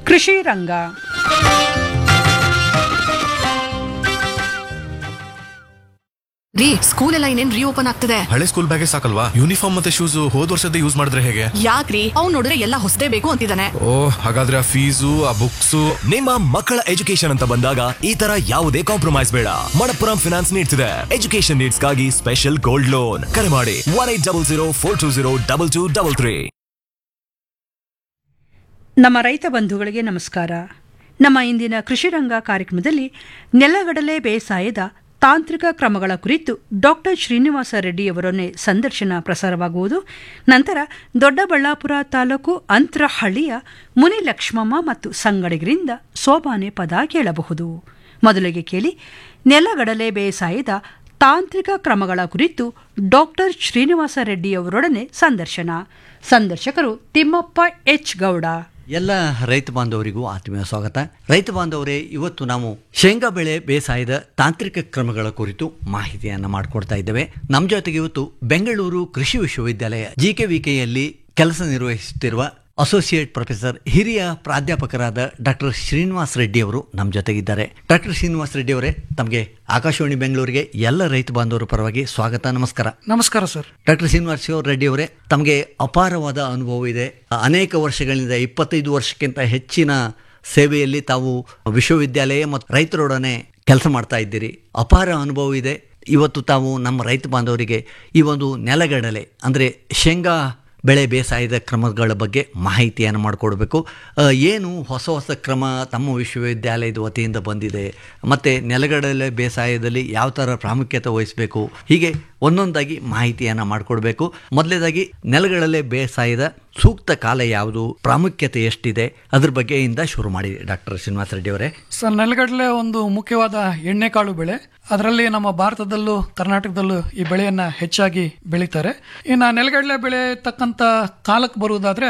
ಕೃಷಿ ರಂಗ ರೀ ಸ್ಕೂಲ್ ಎಲ್ಲ ಇನ್ನೇನ್ ರೀಓಪನ್ ಆಗ್ತದೆ ಹಳೆ ಸ್ಕೂಲ್ ಬ್ಯಾಗೇ ಸಾಕಲ್ವಾ ಯೂನಿಫಾರ್ಮ್ ಮತ್ತೆ ಶೂಸ್ ಹೋದ್ ವರ್ಷದ ಯೂಸ್ ಮಾಡಿದ್ರೆ ಹೇಗೆ ಯಾಕ್ರಿ ಅವ್ನ್ ನೋಡಿದ್ರೆ ಎಲ್ಲ ಹೊಸದೇ ಬೇಕು ಅಂತಿದ್ದಾನೆ ಓ ಹಾಗಾದ್ರೆ ಆ ಫೀಸು ಆ ಬುಕ್ಸು ನಿಮ್ಮ ಮಕ್ಕಳ ಎಜುಕೇಶನ್ ಅಂತ ಬಂದಾಗ ಈ ತರ ಯಾವುದೇ ಕಾಂಪ್ರಮೈಸ್ ಬೇಡ ಮಣಪ್ಪುರಂ ಫಿನಾನ್ಸ್ ನೀಡ್ತಿದೆ ಎಜುಕೇಶನ್ ನೀಡ್ಸ್ಗಾಗಿ ಸ್ಪೆಷಲ್ ಗೋಲ್ಡ್ ಲೋನ್ ಕರೆ ಮಾಡಿ one eight double zero four two zero double two double three ನಮ್ಮ ರೈತ ಬಂಧುಗಳಿಗೆ ನಮಸ್ಕಾರ ನಮ್ಮ ಇಂದಿನ ಕೃಷಿ ರಂಗ ಕಾರ್ಯಕ್ರಮದಲ್ಲಿ ನೆಲಗಡಲೆ ಬೇಸಾಯದ ತಾಂತ್ರಿಕ ಕ್ರಮಗಳ ಕುರಿತು ಡಾಕ್ಟರ್ ಶ್ರೀನಿವಾಸ ರೆಡ್ಡಿಯವರನ್ನೇ ಸಂದರ್ಶನ ಪ್ರಸಾರವಾಗುವುದು ನಂತರ ದೊಡ್ಡಬಳ್ಳಾಪುರ ತಾಲೂಕು ಅಂತ್ರಹಳ್ಳಿಯ ಮುನಿ ಲಕ್ಷ್ಮಮ್ಮ ಮತ್ತು ಸಂಗಡಿಗರಿಂದ ಸೋಬಾನೆ ಪದ ಕೇಳಬಹುದು ಮೊದಲಿಗೆ ಕೇಳಿ ನೆಲಗಡಲೆ ಬೇಸಾಯದ ತಾಂತ್ರಿಕ ಕ್ರಮಗಳ ಕುರಿತು ಡಾಕ್ಟರ್ ಶ್ರೀನಿವಾಸ ರೆಡ್ಡಿಯವರೊಡನೆ ಸಂದರ್ಶನ ಸಂದರ್ಶಕರು ತಿಮ್ಮಪ್ಪ ಎಚ್ ಗೌಡ ಎಲ್ಲ ರೈತ ಬಾಂಧವರಿಗೂ ಆತ್ಮೀಯ ಸ್ವಾಗತ ರೈತ ಬಾಂಧವರೇ ಇವತ್ತು ನಾವು ಶೇಂಗಾ ಬೆಳೆ ಬೇಸಾಯದ ತಾಂತ್ರಿಕ ಕ್ರಮಗಳ ಕುರಿತು ಮಾಹಿತಿಯನ್ನು ಮಾಡಿಕೊಡ್ತಾ ಇದ್ದೇವೆ ನಮ್ಮ ಜೊತೆಗೆ ಇವತ್ತು ಬೆಂಗಳೂರು ಕೃಷಿ ವಿಶ್ವವಿದ್ಯಾಲಯ ಜಿ ಕೆ ವಿ ಕೆಯಲ್ಲಿ ಕೆಲಸ ನಿರ್ವಹಿಸುತ್ತಿರುವ ಅಸೋಸಿಯೇಟ್ ಪ್ರೊಫೆಸರ್ ಹಿರಿಯ ಪ್ರಾಧ್ಯಾಪಕರಾದ ಡಾಕ್ಟರ್ ಶ್ರೀನಿವಾಸ್ ರೆಡ್ಡಿ ಅವರು ನಮ್ಮ ಜೊತೆಗಿದ್ದಾರೆ ಡಾಕ್ಟರ್ ಶ್ರೀನಿವಾಸ್ ರೆಡ್ಡಿ ಅವರೇ ತಮಗೆ ಆಕಾಶವಾಣಿ ಬೆಂಗಳೂರಿಗೆ ಎಲ್ಲ ರೈತ ಬಾಂಧವರ ಪರವಾಗಿ ಸ್ವಾಗತ ನಮಸ್ಕಾರ ನಮಸ್ಕಾರ ಸರ್ ಡಾಕ್ಟರ್ ಶ್ರೀನಿವಾಸ್ ರೆಡ್ಡಿ ಅವರೇ ತಮಗೆ ಅಪಾರವಾದ ಅನುಭವ ಇದೆ ಅನೇಕ ವರ್ಷಗಳಿಂದ ಇಪ್ಪತ್ತೈದು ವರ್ಷಕ್ಕಿಂತ ಹೆಚ್ಚಿನ ಸೇವೆಯಲ್ಲಿ ತಾವು ವಿಶ್ವವಿದ್ಯಾಲಯ ಮತ್ತು ರೈತರೊಡನೆ ಕೆಲಸ ಮಾಡ್ತಾ ಇದ್ದೀರಿ ಅಪಾರ ಅನುಭವ ಇದೆ ಇವತ್ತು ತಾವು ನಮ್ಮ ರೈತ ಬಾಂಧವರಿಗೆ ಈ ಒಂದು ನೆಲಗಡಲೆ ಅಂದರೆ ಶೇಂಗಾ ಬೆಳೆ ಬೇಸಾಯದ ಕ್ರಮಗಳ ಬಗ್ಗೆ ಮಾಹಿತಿಯನ್ನು ಮಾಡಿಕೊಡ್ಬೇಕು ಆ, ಏನು ಹೊಸ ಹೊಸ ಕ್ರಮ ತಮ್ಮ ವಿಶ್ವವಿದ್ಯಾಲಯದ ವತಿಯಿಂದ ಬಂದಿದೆ ಮತ್ತು ನೆಲಗಡಲೆ ಬೇಸಾಯದಲ್ಲಿ ಯಾವ ಥರ ಪ್ರಾಮುಖ್ಯತೆ ವಹಿಸಬೇಕು ಹೀಗೆ ಒಂದೊಂದಾಗಿ ಮಾಹಿತಿಯನ್ನು ಮಾಡಿಕೊಡ್ಬೇಕು ಮೊದಲನೇದಾಗಿ ನೆಲಗಡಲೆ ಬೇಸಾಯದ ಸೂಕ್ತ ಕಾಲ ಯಾವುದು ಪ್ರಾಮುಖ್ಯತೆ ಎಷ್ಟಿದೆ ಅದ್ರ ಬಗ್ಗೆಯಿಂದ ಶುರು ಮಾಡಿ ಡಾಕ್ಟರ್ ಶ್ರೀನಿವಾಸ ರೆಡ್ಡಿ ಅವರೇ ಸರ್ ನೆಲಗಡಲೆ ಒಂದು ಮುಖ್ಯವಾದ ಎಣ್ಣೆಕಾಳು ಬೆಳೆ ಅದರಲ್ಲಿ ನಮ್ಮ ಭಾರತದಲ್ಲೂ ಕರ್ನಾಟಕದಲ್ಲೂ ಈ ಬೆಳೆಯನ್ನ ಹೆಚ್ಚಾಗಿ ಬೆಳೀತಾರೆ ಇನ್ನು ನೆಲಗಡಲೆ ಬೆಳೆ ತಕ್ಕಂತ ಕಾಲಕ್ಕೆ ಬರುವುದಾದ್ರೆ